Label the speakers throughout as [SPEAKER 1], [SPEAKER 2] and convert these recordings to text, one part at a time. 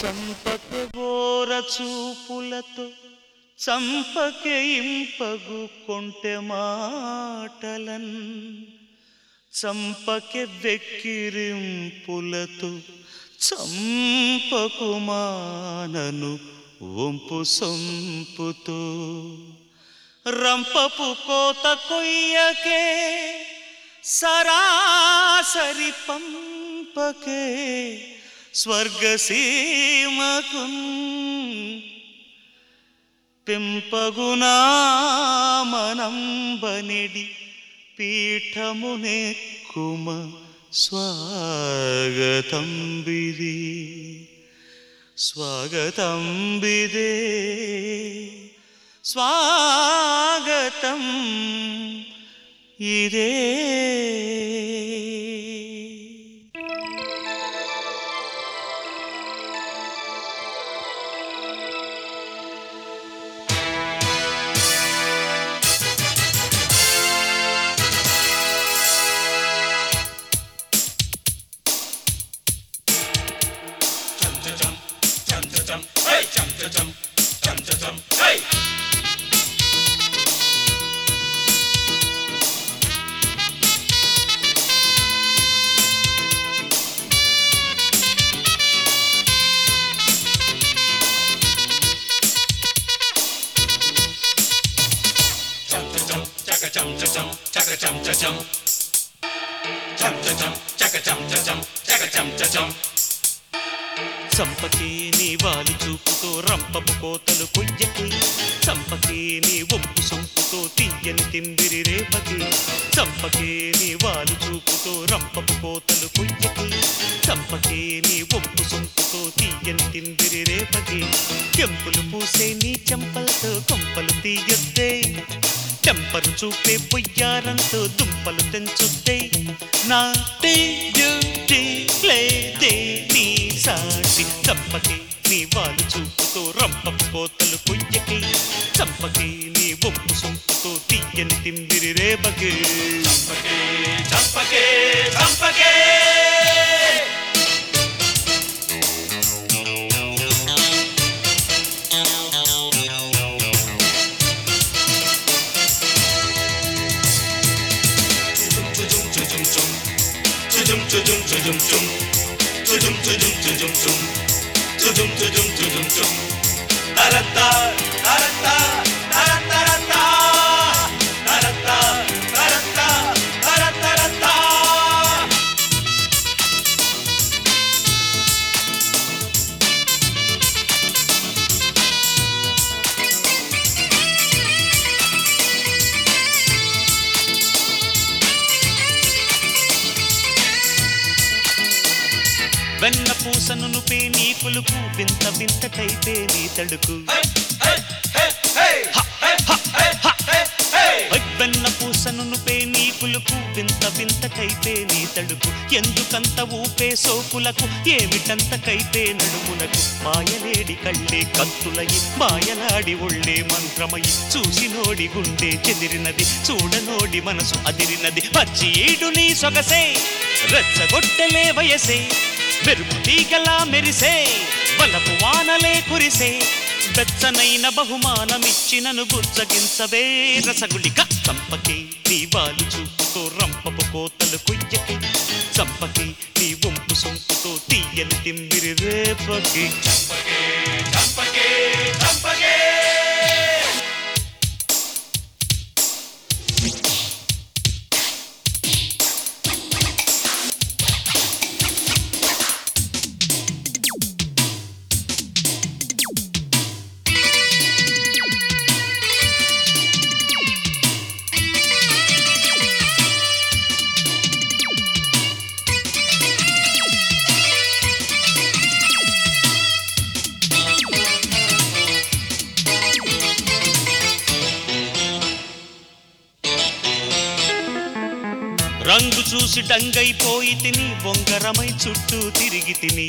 [SPEAKER 1] చంపక బోర చూపులతో చంపకే ఇంపగు కొంటె మాటలన్ చంపకే వెక్కిరింపులతో చంపకు మానను వంపు సొంపుతో రంపపు కోత కొయ్యకే సరాసరి పంపకే స్వర్గసీమకున్ పెంపగునా మనంబనిడి పీఠమునెక్కుమ స్వాగతం బిది స్వాగతం బిదే స్వాగతం ఇదే చంపకే నీ వాలి చూపుతో రంపపు కోతలు కొయ్యకి చంపకే నీ ఒంపు సొంపుతో తీయని తిందిరి రేపకి చంపకే నీ వాలు చూపుతో రంపపు కోతలు కొయ్యకి చంపకే నీ ఒంపు సొంపుతో తీయని తిందిరి రేపకి కెంపులు పూసే నీ చెంపలతో కొంపలు తీయొద్దే టెంపరు చూపే పొయ్యారంతో దుంపలు తెంచుద్దే నా డ్యూటీ లేదే నీ సాటి చంపకి నీ వాలు చూపుతో రంపపు కోతలు కొయ్యకి చంపకి నీ ఒప్పు సొంపుతో తీయని తిందిరి రేపకి
[SPEAKER 2] చంపకే చంపకే చంపకే తరత్తా తరత్తా తరత్తరత్తా తరత్తా తరత్తా తరత్తరత్తా
[SPEAKER 1] వెన్న పూసను నుపే నీ కులుకు వింత వింత కైపే నీ తడుకు వెన్న పూసను నుపే నీ కులుకు వింత వింత కైపే నీ తడుకు ఎందుకంత ఊపే సోకులకు ఏమిటంత కైపే నడుమునకు మాయలేడి కళ్ళే కత్తులయి మాయలాడి ఒళ్ళే మంత్రమయి చూసి నోడి గుండె చెదిరినది చూడనోడి మనసు అదిరినది పచ్చి ఈడు నీ సొగసే రెచ్చగొట్టలే వయసే మెరుపు తీగలా మెరిసే వలపు వానలే కురిసే బెచ్చనైన బహుమానమిచ్చినను బుజ్జగించవే రసగుళిక చంపకి నీ బాలు చూపుతో రంపపు కోతలు కొయ్యకి చంపకి నీ వంపు సొంపుతో తీయని తిమ్మిరి రేపకి
[SPEAKER 2] చంపకే చంపకే చంపకే
[SPEAKER 1] రంగు చూసి డంగైపోయి తిని బొంగరమై చుట్టూ తిరిగి తిని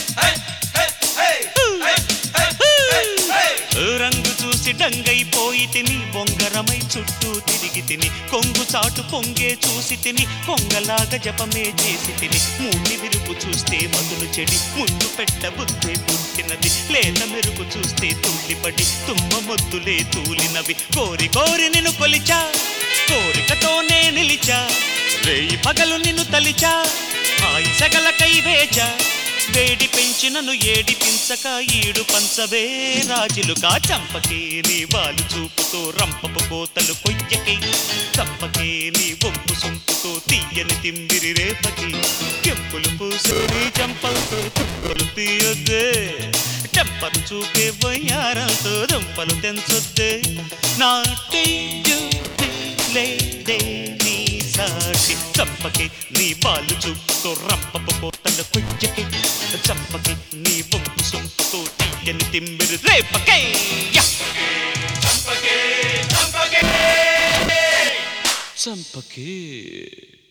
[SPEAKER 1] రంగు చూసి డంగైపోయి తిని బొంగరమై చుట్టూ తిరిగి తిని కొంగు చాటు పొంగే చూసి తిని కొంగలాగా జపమే చేసి తిని మూడి విరుపు చూస్తే మధులు చెడి ముందు పెట్ట బుద్ధి పుట్టిన కలది లేత మెరుగు చూస్తే తుళ్ళిపడి తుమ్మ మొద్దులే తూలినవి కోరి కోరి నిన్ను కొలిచా కోరికతోనే నిలిచా రేయి పగలు నిన్ను తలిచా హాయి సగల కై వేచా వేడి పెంచినను ఏడిపించక ఈడు పంచవే రాజులుగా చంపకే నీ బాలు చూపుతో రంపపు కోతలు కొయ్యకే చంపకే నీ వంపు సొంపుతో తీయని తిమ్మిరి రేపకి కెంపులు పూసుని చంపలతో తుప్పలు తీయొద్దే టెంపరు చూపే వయ్యారంతో దుంపలు తెంచొద్దే నాటేయు లేదే నీ సాటి చంపకి నీ బాలు చూపుతో రంపపు కోతలు కొయ్యకి చంపకి నీ వంపు సొంపుతో తీయని తిమ్మిరి రేపకే యా!
[SPEAKER 2] చంపకే చంపకే
[SPEAKER 1] చంపకే